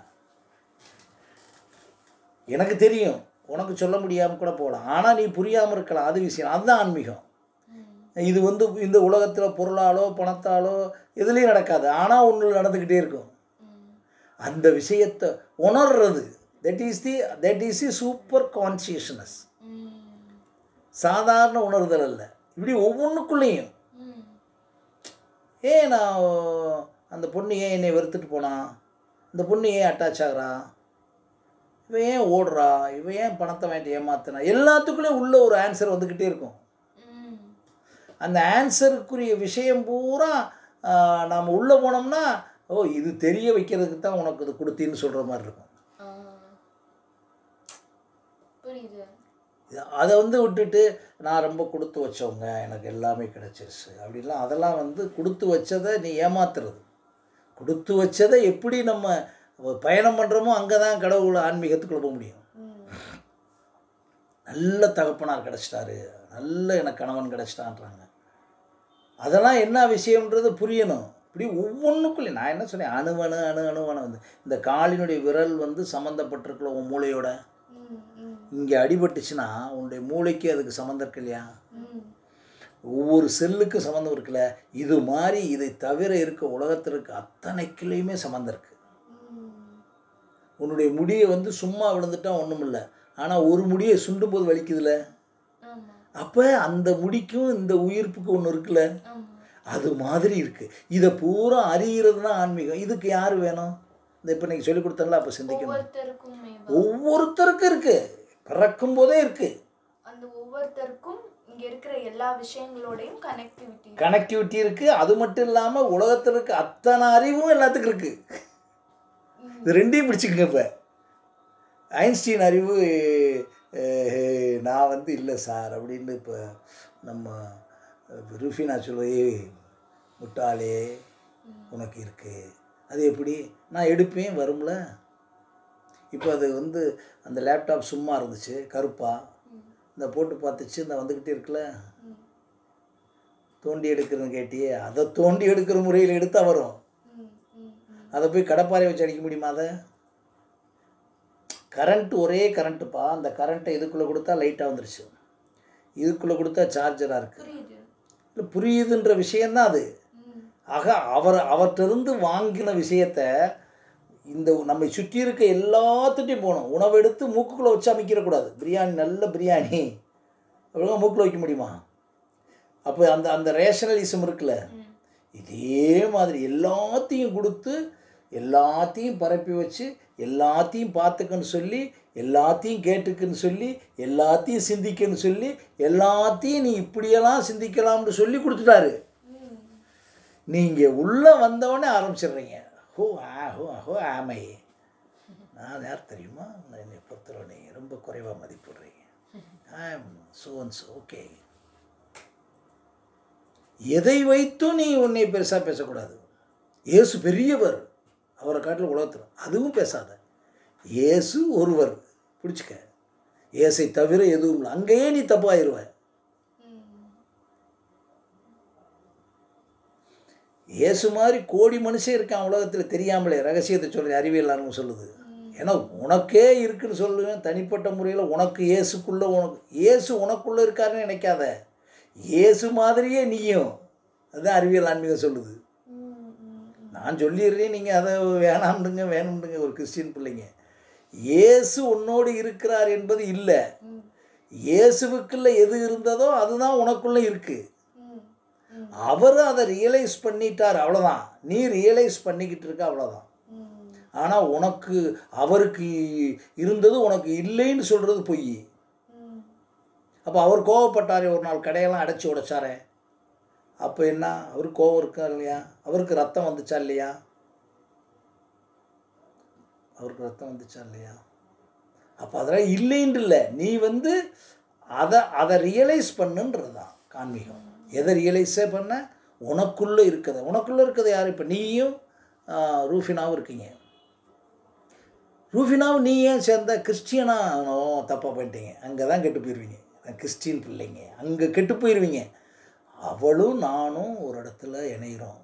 எனக்கு தெரியும் உனக்கு சொல்ல முடியாமல் கூட போகலாம் ஆனால் நீ புரியாமல் இருக்கலாம் அது விஷயம் அதுதான் ஆன்மீகம் ம் இது வந்து இந்த உலகத்தில் பொருளாலோ பணத்தாலோ எதுலேயும் நடக்காது ஆனால் ஒன்று நடந்துக்கிட்டே இருக்கும் ம் அந்த விஷயத்தை உணர்றது that is the that is the super consciousness ம் சாதாரண உணர்தல் அல்ல இப்படி ஒவ்வொன்றுக்குள்ளேயும் ம் ஏன் நான் அந்த பொண்ணு ஏன் என்னை வெறுத்துட்டு போனான் இந்த பொண்ணு ஏன் அட்டாச் ஆகுறா இவன் ஏன் ஓடுறா இவன் ஏன் பணத்தை வாங்கிட்டு ஏமாத்தினா எல்லாத்துக்குள்ளேயும் உள்ள ஒரு ஆன்சர் வந்துக்கிட்டே இருக்கும் ம் அந்த ஆன்சருக்குரிய விஷயம் பூரா நாம் உள்ளே போனோம்னா ஓ இது தெரிய வைக்கிறதுக்கு தான் உனக்கு இது கொடுத்தின்னு சொல்கிற மாதிரி இருக்கும் ஆ புரியுது இது- அதை வந்து விட்டுட்டு நான் ரொம்ப கொடுத்து வச்சவங்க எனக்கு எல்லாமே கிடைச்சிருச்சு அப்படிலாம் அதெல்லாம் வந்து கொடுத்து வச்சதை நீ ஏமாத்துறது கொடுத்து வச்சதை எப்படி நம்ம பயணம் பண்ணுறோமோ அங்கே தான் கடவுள் ஆன்மீகத்துக்குள்ள போக முடியும் ம் நல்ல தகப்பனார் கிடச்சிட்டாரு நல்ல எனக்கு கணவன் கிடச்சிட்டான்றாங்க அதெல்லாம் என்ன விஷயம்ன்றது புரியணும் இப்படி ஒவ்வொன்றுக்குள்ளே நான் என்ன சொன்னேன் அணுவணு அணு அணுவணு வந்து இந்த காலினுடைய விரல் வந்து சம்மந்தப்பட்டிருக்கல உன் மூளையோட ம் ம் இங்கே அடிபட்டுச்சுன்னா உன்னுடைய மூளைக்கு அதுக்கு சம்மந்தம் இருக்கு இல்லையா ம் ஒவ்வொரு செல்லுக்கும் சம்மந்தம் இருக்குல்ல இது மாதிரி இதை தவிர இருக்க உலகத்தில் இருக்க அத்தனைக்குள்ளேயுமே சம்மந்தம் இருக்குது ம் உன்னுடைய முடியை வந்து சும்மா விழுந்துட்டா ஒன்றும் இல்லை ஆனால் ஒரு முடியை சுண்டும் போது வலிக்குதுல்ல ஆமா அப்போ அந்த முடிக்கும் இந்த உயிர்ப்புக்கு ஒன்று இருக்குல்ல ஆமா அது மாதிரி இருக்குது இதை பூரா அறிகிறது தான் ஆன்மீகம் இதுக்கு யார் வேணும் இந்த இப்போ நீங்கள் சொல்லிக் கொடுத்தல அப்போ சிந்திக்கணும் ஒவ்வொருத்தருக்குமே ஒவ்வொருத்தருக்கும் இருக்குது பிறக்கும் போதே இருக்குது அந்த ஒவ்வொருத்தருக்கும் இங்க இருக்கிற எல்லா விஷயங்களோடையும் கனெக்டிவிட்டி கனெக்டிவிட்டி இருக்குது அது மட்டும் இல்லாமல் உலகத்தில் இருக்க அத்தனை அறிவும் எல்லாத்துக்கும் இருக்குது இது ரெண்டையும் பிடிச்சிக்கங்க இப்போ ஐன்ஸ்டீன் அறிவு அஹ், நான் வந்து இல்லை சார் அப்படின்னு இப்போ நம்ம ருஃபினா சொல்லுவே முட்டாளே உனக்கு இருக்குது அது எப்படி நான் எடுப்பேன் வரும்ல இப்போ அது வந்து அந்த லேப்டாப் சும்மா இருந்துச்சு கருப்பா இந்த போட்டு பார்த்துச்சு இந்த வந்துக்கிட்டே இருக்குல்ல தோண்டி எடுக்கிறன்னு கேட்டியே அதை தோண்டி எடுக்கிற முறையில் எடுத்தால் வரும் ம் ம் ம் அதை போய் கடப்பாரை வச்சு அடிக்க முடியுமா அதை கரண்ட் ஒரே கரண்ட்டுப்பா அந்த கரண்ட்டை இதுக்குள்ளே கொடுத்தா லைட்டாக வந்துருச்சு இதுக்குள்ளே கொடுத்தா சார்ஜராக இருக்குது புரியுது இல்லை புரியுதுன்ற விஷயந்தான் அது ம் ஆக அவர் அவர்கிட்டருந்து வாங்கின விஷயத்த இந்த நம்மை சுற்றி இருக்க எல்லாத்துட்டையும் போகணும் உணவு எடுத்து மூக்குக்குள்ளே வச்சு அமைக்கிறக்கூடாது பிரியாணி நல்ல பிரியாணி அவ்வளோ மூக்கில் வைக்க முடியுமா அப்போ அந்த அந்த ரேஷனலிசம் இருக்குல்ல ம் இதே மாதிரி எல்லாத்தையும் கொடுத்து எல்லாத்தையும் பரப்பி வச்சு எல்லாத்தையும் பார்த்துக்கன்னு சொல்லி எல்லாத்தையும் கேட்டுக்குன்னு சொல்லி எல்லாத்தையும் சிந்திக்கன்னு சொல்லி எல்லாத்தையும் நீ இப்படியெல்லாம் சிந்திக்கலாம்னு சொல்லி கொடுத்துட்டாரு நீங்கள் உள்ளே வந்தவொடனே ஆரம்பிச்சிடுறீங்க ஹோ ஆ ஹோ ஹோ ஆமை நான் யார் தெரியுமா நான் என்னை பொறுத்தவரை நீங்கள் ரொம்ப குறைவாக மதிப்பிடுறீங்க ஆம் சோன்ஸ் ஓகே எதை வைத்தும் நீ உன்னை பெருசாக பேசக்கூடாது இயேசு பெரியவர் அவரை காட்டில் உலகத்தில் அதுவும் பேசாத இயேசு ஒருவர் பிடிச்சிக்க இயேசை தவிர எதுவும் இல்லை அங்கேயே நீ தப்பாயிருவ இயேசு மாதிரி கோடி மனுஷன் இருக்கான் உலகத்தில் தெரியாமலே ரகசியத்தை சொல்லி அறிவியல் சொல்லுது ஏன்னா உனக்கே இருக்குன்னு சொல்லுவேன் தனிப்பட்ட முறையில் உனக்கு இயேசுக்குள்ளே உனக்கு இயேசு உனக்குள்ளே இருக்காருன்னு நினைக்காத இயேசு மாதிரியே நீயும் அதுதான் அறிவியல் ஆன்மீகம் சொல்லுது நான் சொல்லிடுறேன் நீங்கள் அதை வேணாம்னுங்க வேணும்னுங்க ஒரு கிறிஸ்டின் பிள்ளைங்க இயேசு உன்னோடு இருக்கிறார் என்பது இல்லை இயேசுவுக்குள்ள எது இருந்ததோ அதுதான் உனக்குள்ளே இருக்குது அவர் அதை ரியலைஸ் பண்ணிட்டார் அவ்வளோதான் நீ ரியலைஸ் பண்ணிக்கிட்டு இருக்க அவ்வளோதான் ஆனால் உனக்கு அவருக்கு இருந்தது உனக்கு இல்லைன்னு சொல்கிறது பொய் அப்போ அவர் கோவப்பட்டாரே ஒரு நாள் கடையெல்லாம் அடைச்சி உடைச்சாரே அப்போ என்ன அவருக்கு கோவம் இருக்கா இல்லையா அவருக்கு ரத்தம் வந்துச்சா இல்லையா அவருக்கு ரத்தம் வந்துச்சா இல்லையா அப்போ அதெல்லாம் இல்லைன்னு இல்லை நீ வந்து அதை அதை ரியலைஸ் பண்ணுன்றது தான் கான்மீகம் எதை ரியலைஸே பண்ண உனக்குள்ளே இருக்கிறத உனக்குள்ளே இருக்கிறது யார் இப்போ நீயும் ரூஃபினாவும் இருக்கீங்க ரூஃபினாவும் நீ ஏன் சேர்ந்த கிறிஸ்டியனா தப்பாக பண்ணிட்டீங்க அங்கே தான் கெட்டு போயிடுவீங்க கிறிஸ்டின் பிள்ளைங்க அங்கே கெட்டு போயிடுவீங்க அவளும் நானும் ஒரு இடத்துல இணைகிறோம்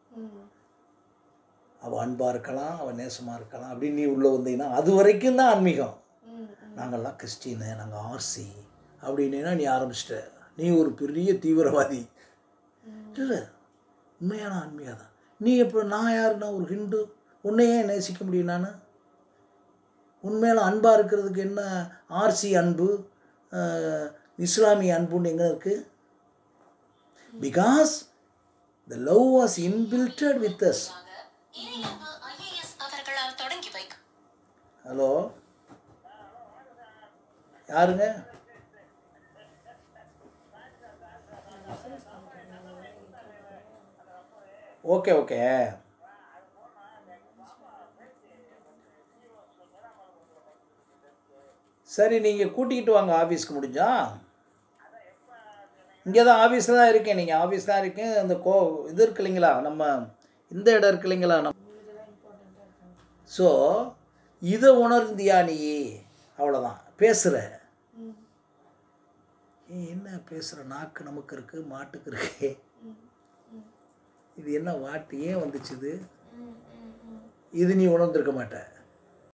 அவள் அன்பாக இருக்கலாம் அவள் நேசமாக இருக்கலாம் அப்படின்னு நீ உள்ளே வந்தீங்கன்னா அது வரைக்கும் தான் ஆன்மீகம் நாங்கள்லாம் கிறிஸ்டின்னு நாங்கள் ஆர்சி அப்படின்னா நீ ஆரம்பிச்சிட்ட நீ ஒரு பெரிய தீவிரவாதி இல்லை உண்மையான ஆன்மீகம் தான் நீ எப்போ நான் யாருன்னா ஒரு ஹிந்து உன்னையே நேசிக்க முடியும் நான் உண்மையில அன்பாக இருக்கிறதுக்கு என்ன ஆர்சி அன்பு இஸ்லாமிய அன்புன்னு எங்கே இருக்குது because the love was inbuilt with us Iraianbu IAS அவர்களால் தொடங்கி வைக்க ஹலோ யாருங்க ஓகே ஓகே சரி நீங்கள் கூட்டிக்கிட்டு வாங்க ஆஃபீஸ்க்கு முடிஞ்சா இங்கே தான் ஆஃபீஸில் தான் இருக்கேன் நீங்கள் ஆஃபீஸ் தான் இருக்கேன் அந்த கோ இது இருக்கு இல்லைங்களா நம்ம இந்த இடம் இருக்கு இல்லைங்களா நம்ம ஸோ இதை உணர்ந்தியா நீ அவ்வளோதான் பேசுகிற என்ன பேசுகிற நாக்கு நமக்கு இருக்குது மாட்டுக்கு இருக்கு இது என்ன வாட்டு ஏன் வந்துச்சு இது இது நீ உணர்ந்திருக்க மாட்ட